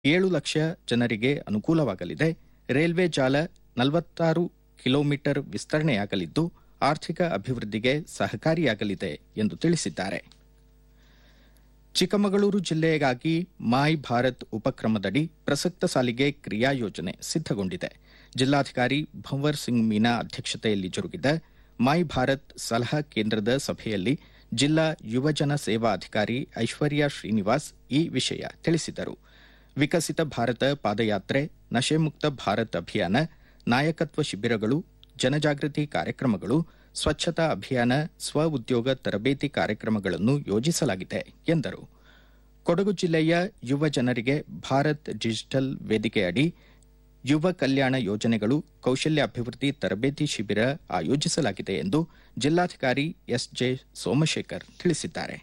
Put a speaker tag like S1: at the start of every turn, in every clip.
S1: ಏಳು ಲಕ್ಷ ಜನರಿಗೆ ಅನುಕೂಲವಾಗಲಿದೆ ರೈಲ್ವೆ ಜಾಲ ನಲವತ್ತಾರು ಕಿಲೋಮೀಟರ್ ವಿಸ್ತರಣೆಯಾಗಲಿದ್ದು ಆರ್ಥಿಕ ಅಭಿವೃದ್ಧಿಗೆ ಸಹಕಾರಿಯಾಗಲಿದೆ ಎಂದು ತಿಳಿಸಿದ್ದಾರೆ ಚಿಕ್ಕಮಗಳೂರು ಜಿಲ್ಲೆಗಾಗಿ ಮಾಯ್ ಭಾರತ್ ಉಪಕ್ರಮದಡಿ ಪ್ರಸಕ್ತ ಸಾಲಿಗೆ ಕ್ರಿಯಾ ಯೋಜನೆ ಸಿದ್ದಗೊಂಡಿದೆ ಜಿಲ್ಲಾಧಿಕಾರಿ ಭಂವರ್ ಸಿಂಗ್ ಮೀನಾ ಅಧ್ಯಕ್ಷತೆಯಲ್ಲಿ ಜರುಗಿದ ಮಾಯ್ ಭಾರತ್ ಸಲಹಾ ಕೇಂದ್ರದ ಸಭೆಯಲ್ಲಿ ಜಿಲ್ಲಾ ಯುವಜನ ಸೇವಾ ಅಧಿಕಾರಿ ಐಶ್ವರ್ಯ ಶ್ರೀನಿವಾಸ್ ಈ ವಿಷಯ ತಿಳಿಸಿದರು ವಿಕಸಿತ ಭಾರತ ಪಾದಯಾತ್ರೆ ನಶೆಮುಕ್ತ ಭಾರತ್ ಅಭಿಯಾನ ನಾಯಕತ್ವ ಶಿಬಿರಗಳು ಜನಜಾಗೃತಿ ಕಾರ್ಯಕ್ರಮಗಳು ಸ್ವಚ್ಛತಾ ಅಭಿಯಾನ ಸ್ವ ಉದ್ಯೋಗ ತರಬೇತಿ ಕಾರ್ಯಕ್ರಮಗಳನ್ನು ಯೋಜಿಸಲಾಗಿದೆ ಎಂದರು ಕೊಡಗು ಜಿಲ್ಲೆಯ ಯುವ ಜನರಿಗೆ ಭಾರತ್ ಡಿಜಿಟಲ್ ವೇದಿಕೆಯಡಿ ಯುವ ಕಲ್ಯಾಣ ಯೋಜನೆಗಳು ಕೌಶಲ್ಯಾಭಿವೃದ್ಧಿ ತರಬೇತಿ ಶಿಬಿರ ಆಯೋಜಿಸಲಾಗಿದೆ ಎಂದು ಜಿಲ್ಲಾಧಿಕಾರಿ ಎಸ್ಜೆ ಸೋಮಶೇಖರ್ ತಿಳಿಸಿದ್ದಾರೆ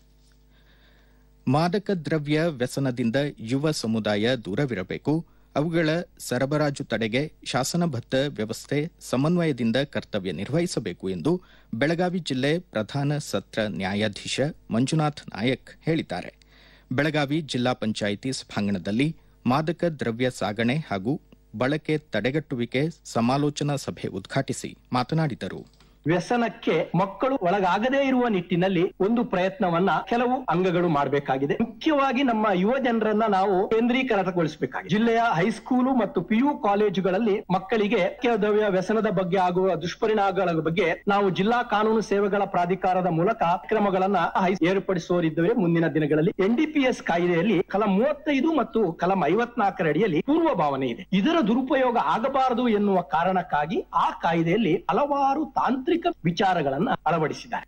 S1: ಮಾದಕ ದ್ರವ್ಯ ವ್ಯಸನದಿಂದ ಯುವ ಸಮುದಾಯ ದೂರವಿರಬೇಕು ಅವುಗಳ ಸರಬರಾಜು ತಡೆಗೆ ಶಾಸನಬದ್ಧ ವ್ಯವಸ್ಥೆ ಸಮನ್ವಯದಿಂದ ಕರ್ತವ್ಯ ನಿರ್ವಹಿಸಬೇಕು ಎಂದು ಬೆಳಗಾವಿ ಜಿಲ್ಲೆ ಪ್ರಧಾನ ಸತ್ರ ನ್ಯಾಯಾಧೀಶ ಮಂಜುನಾಥ್ ನಾಯಕ್ ಹೇಳಿದ್ದಾರೆ ಬೆಳಗಾವಿ ಜಿಲ್ಲಾ ಪಂಚಾಯಿತಿ ಸಭಾಂಗಣದಲ್ಲಿ ಮಾದಕ ದ್ರವ್ಯ ಸಾಗಣೆ ಹಾಗೂ ಬಳಕೆ ತಡೆಗಟ್ಟುವಿಕೆ ಸಮಾಲೋಚನಾ ಸಭೆ ಉದ್ಘಾಟಿಸಿ ಮಾತನಾಡಿದರು
S2: ವ್ಯಸನಕ್ಕೆ ಮಕ್ಕಳು ಒಳಗಾಗದೇ ಇರುವ ನಿಟ್ಟಿನಲ್ಲಿ ಒಂದು ಪ್ರಯತ್ನವನ್ನ ಕೆಲವು ಅಂಗಗಳು ಮಾಡಬೇಕಾಗಿದೆ ಮುಖ್ಯವಾಗಿ ನಮ್ಮ ಯುವ ಜನರನ್ನ ನಾವು ಕೇಂದ್ರೀಕರಣಗೊಳಿಸಬೇಕಾಗಿದೆ ಜಿಲ್ಲೆಯ ಹೈಸ್ಕೂಲು ಮತ್ತು ಪಿಯು ಕಾಲೇಜುಗಳಲ್ಲಿ ಮಕ್ಕಳಿಗೆ ದ್ರವ್ಯ ವ್ಯಸನದ ಬಗ್ಗೆ ಆಗುವ ದುಷ್ಪರಿಣಾಮಗಳ ಬಗ್ಗೆ ನಾವು ಜಿಲ್ಲಾ ಕಾನೂನು ಸೇವೆಗಳ ಪ್ರಾಧಿಕಾರದ ಮೂಲಕ ಕ್ರಮಗಳನ್ನ ಹೈ- ಏರ್ಪಡಿಸುವರಿದ್ದೇವೆ ಮುಂದಿನ ದಿನಗಳಲ್ಲಿ ಎನ್ಡಿಪಿಎಸ್ ಕಾಯ್ದೆಯಲ್ಲಿ ಕಲಂ ಮೂವತ್ತೈದು ಮತ್ತು ಕಲಂ ಐವತ್ನಾಲ್ಕರ ಅಡಿಯಲ್ಲಿ ಪೂರ್ವ ಭಾವನೆ ಇದೆ ಇದರ ದುರುಪಯೋಗ ಆಗಬಾರದು ಎನ್ನುವ ಕಾರಣಕ್ಕಾಗಿ ಆ ಕಾಯ್ದೆಯಲ್ಲಿ ಹಲವಾರು ತಾಂತ್ರಿಕ ವಿಚಾರಗಳನ್ನ ಅಳವಡಿಸಿದ್ದಾರೆ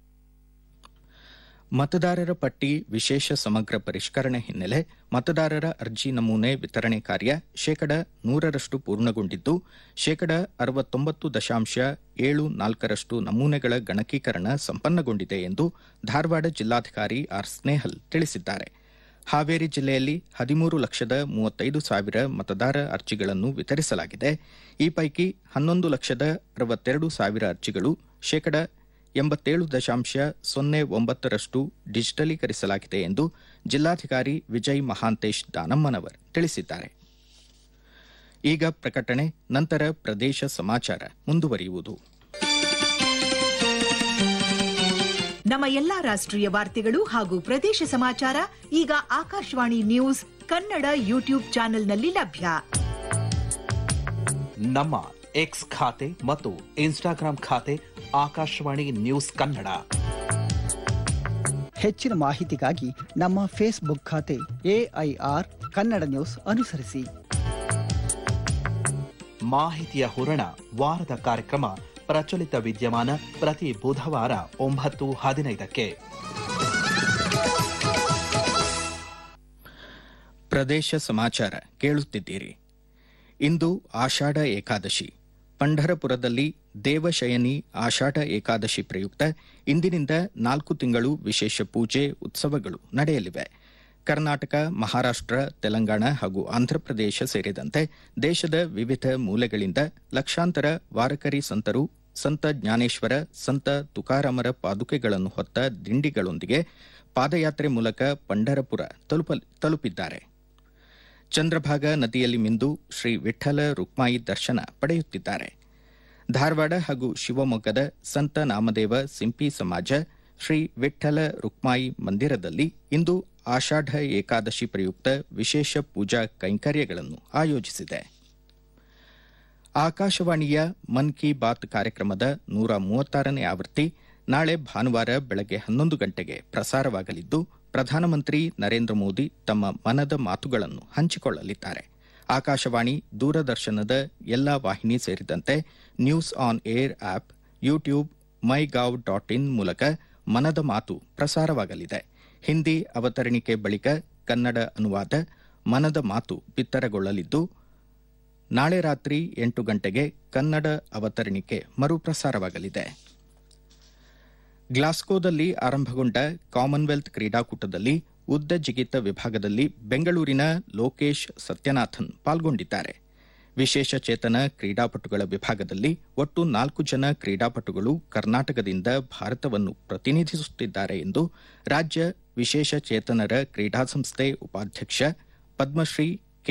S1: ಮತದಾರರ ಪಟ್ಟಿ ವಿಶೇಷ ಸಮಗ್ರ ಪರಿಷ್ಕರಣೆ ಹಿನ್ನೆಲೆ ಮತದಾರರ ಅರ್ಜಿ ನಮೂನೆ ವಿತರಣೆ ಕಾರ್ಯ ಶೇಕಡ ನೂರರಷ್ಟು ಪೂರ್ಣಗೊಂಡಿದ್ದು ಶೇಕಡ ಅರವತ್ತೊಂಬತ್ತು ದಶಾಂಶ ಏಳು ನಾಲ್ಕರಷ್ಟು ನಮೂನೆಗಳ ಗಣಕೀಕರಣ ಸಂಪನ್ನಗೊಂಡಿದೆ ಎಂದು ಧಾರವಾಡ ಜಿಲ್ಲಾಧಿಕಾರಿ ಆರ್ ಸ್ನೇಹಲ್ ತಿಳಿಸಿದ್ದಾರೆ ಹಾವೇರಿ ಜಿಲ್ಲೆಯಲ್ಲಿ ಹದಿಮೂರು ಲಕ್ಷದ ಮೂವತ್ತೈದು ಸಾವಿರ ಮತದಾರ ಅರ್ಜಿಗಳನ್ನು ವಿತರಿಸಲಾಗಿದೆ ಈ ಪೈಕಿ ಹನ್ನೊಂದು ಲಕ್ಷದ ಅರವತ್ತೆರಡು ಸಾವಿರ ಅರ್ಜಿಗಳು ಶೇಕಡ ಎಂಬತ್ತೇಳು ದಶಾಂಶ ಸೊನ್ನೆ ಒಂಬತ್ತರಷ್ಟು ಡಿಜಿಟಲೀಕರಿಸಲಾಗಿದೆ ಎಂದು ಜಿಲ್ಲಾಧಿಕಾರಿ ವಿಜಯ್ ಮಹಾಂತೇಶ್ ದಾನಮ್ಮನವರ್ ತಿಳಿಸಿದ್ದಾರೆ ಈಗ ಪ್ರಕಟಣೆ ನಂತರ ಪ್ರದೇಶ ಸಮಾಚಾರ ಮುಂದುವರಿಯುವುದು
S3: ನಮ್ಮ ಎಲ್ಲಾ ರಾಷ್ಟ್ರೀಯ ವಾರ್ತೆಗಳು ಹಾಗೂ ಪ್ರದೇಶ ಸಮಾಚಾರ ಈಗ ಆಕಾಶವಾಣಿ ನ್ಯೂಸ್ ಕನ್ನಡ ಯೂಟ್ಯೂಬ್ ಚಾನೆಲ್ನಲ್ಲಿ ಲಭ್ಯ
S4: ನಮ್ಮ ಎಕ್ಸ್ ಖಾತೆ ಮತ್ತು ಇನ್ಸ್ಟಾಗ್ರಾಂ ಖಾತೆ ಆಕಾಶವಾಣಿ ನ್ಯೂಸ್ ಕನ್ನಡ
S5: ಹೆಚ್ಚಿನ ಮಾಹಿತಿಗಾಗಿ ನಮ್ಮ ಫೇಸ್ಬುಕ್ ಖಾತೆ ಎಐಆರ್ ಕನ್ನಡ ನ್ಯೂಸ್ ಅನುಸರಿಸಿ
S4: ಮಾಹಿತಿಯ ಹೂರಣ ವಾರದ ಕಾರ್ಯಕ್ರಮ ಪ್ರಚಲಿತ ವಿದ್ಯಮಾನ ಪ್ರತಿ ಬುಧವಾರ ಒಂಬತ್ತು ಹದಿನೈದಕ್ಕೆ
S1: ಪ್ರದೇಶ ಸಮಾಚಾರ ಕೇಳುತ್ತಿದ್ದೀರಿ ಇಂದು ಆಷಾಢ ಏಕಾದಶಿ ಪಂಢರಪುರದಲ್ಲಿ ದೇವಶಯನಿ ಆಷಾಢ ಏಕಾದಶಿ ಪ್ರಯುಕ್ತ ಇಂದಿನಿಂದ ನಾಲ್ಕು ತಿಂಗಳು ವಿಶೇಷ ಪೂಜೆ ಉತ್ಸವಗಳು ನಡೆಯಲಿವೆ ಕರ್ನಾಟಕ ಮಹಾರಾಷ್ಟ್ರ ತೆಲಂಗಾಣ ಹಾಗೂ ಆಂಧ್ರಪ್ರದೇಶ ಸೇರಿದಂತೆ ದೇಶದ ವಿವಿಧ ಮೂಲೆಗಳಿಂದ ಲಕ್ಷಾಂತರ ವಾರಕರಿ ಸಂತರು ಸಂತ ಜ್ಞಾನೇಶ್ವರ ಸಂತ ತುಕಾರಾಮರ ಪಾದುಕೆಗಳನ್ನು ಹೊತ್ತ ದಿಂಡಿಗಳೊಂದಿಗೆ ಪಾದಯಾತ್ರೆ ಮೂಲಕ ಪಂಢರಪುರ ತಲುಪ- ತಲುಪಿದ್ದಾರೆ ಚಂದ್ರಭಾಗ ನದಿಯಲ್ಲಿ ಮಿಂದು ಶ್ರೀ ವಿಠ್ಠಲ ರುಕ್ಮಾಯಿ ದರ್ಶನ ಪಡೆಯುತ್ತಿದ್ದಾರೆ ಧಾರವಾಡ ಹಾಗೂ ಶಿವಮೊಗ್ಗದ ಸಂತ ನಾಮದೇವ ಸಿಂಪಿ ಸಮಾಜ ಶ್ರೀ ವಿಠ್ಠಲ ರುಕ್ಮಾಯಿ ಮಂದಿರದಲ್ಲಿ ಇಂದು ಆಷಾಢ ಏಕಾದಶಿ ಪ್ರಯುಕ್ತ ವಿಶೇಷ ಪೂಜಾ ಕೈಂಕರ್ಯಗಳನ್ನು ಆಯೋಜಿಸಿದೆ ಆಕಾಶವಾಣಿಯ ಮನ್ ಕಿ ಬಾತ್ ಕಾರ್ಯಕ್ರಮದ ನೂರ ಮೂವತ್ತಾರನೇ ಆವೃತ್ತಿ ನಾಳೆ ಭಾನುವಾರ ಬೆಳಗ್ಗೆ ಹನ್ನೊಂದು ಗಂಟೆಗೆ ಪ್ರಸಾರವಾಗಲಿದ್ದು ಪ್ರಧಾನಮಂತ್ರಿ ನರೇಂದ್ರ ಮೋದಿ ತಮ್ಮ ಮನದ ಮಾತುಗಳನ್ನು ಹಂಚಿಕೊಳ್ಳಲಿದ್ದಾರೆ ಆಕಾಶವಾಣಿ ದೂರದರ್ಶನದ ಎಲ್ಲಾ ವಾಹಿನಿ ಸೇರಿದಂತೆ news on air app YouTube my gov dot in ಮೂಲಕ ಮನದ ಮಾತು ಪ್ರಸಾರವಾಗಲಿದೆ ಹಿಂದಿ ಅವತರಣಿಕೆ ಬಳಿಕ ಕನ್ನಡ ಅನುವಾದ ಮನದ ಮಾತು ಬಿತ್ತರಗೊಳ್ಳಲಿದ್ದು ನಾಳೆ ರಾತ್ರಿ ಎಂಟು ಗಂಟೆಗೆ ಕನ್ನಡ ಅವತರಣಿಕೆ ಮರುಪ್ರಸಾರವಾಗಲಿದೆ ಗ್ಲಾಸ್ಕೋದಲ್ಲಿ ಆರಂಭಗೊಂಡ ಕಾಮನ್ವೆಲ್ತ್ ಕ್ರೀಡಾಕೂಟದಲ್ಲಿ ಉದ್ದ ಜಿಗಿತ ವಿಭಾಗದಲ್ಲಿ ಬೆಂಗಳೂರಿನ ಲೋಕೇಶ್ ಸತ್ಯನಾಥನ್ ಪಾಲ್ಗೊಂಡಿದ್ದಾರೆ ವಿಶೇಷ ಚೇತನ ಕ್ರೀಡಾಪಟುಗಳ ವಿಭಾಗದಲ್ಲಿ ಒಟ್ಟು ನಾಲ್ಕು ಜನ ಕ್ರೀಡಾಪಟುಗಳು ಕರ್ನಾಟಕದಿಂದ ಭಾರತವನ್ನು ಪ್ರತಿನಿಧಿಸುತ್ತಿದ್ದಾರೆ ಎಂದು ರಾಜ್ಯ ವಿಶೇಷ ಚೇತನರ ಕ್ರೀಡಾ ಸಂಸ್ಥೆ ಉಪಾಧ್ಯಕ್ಷ ಪದ್ಮಶ್ರೀ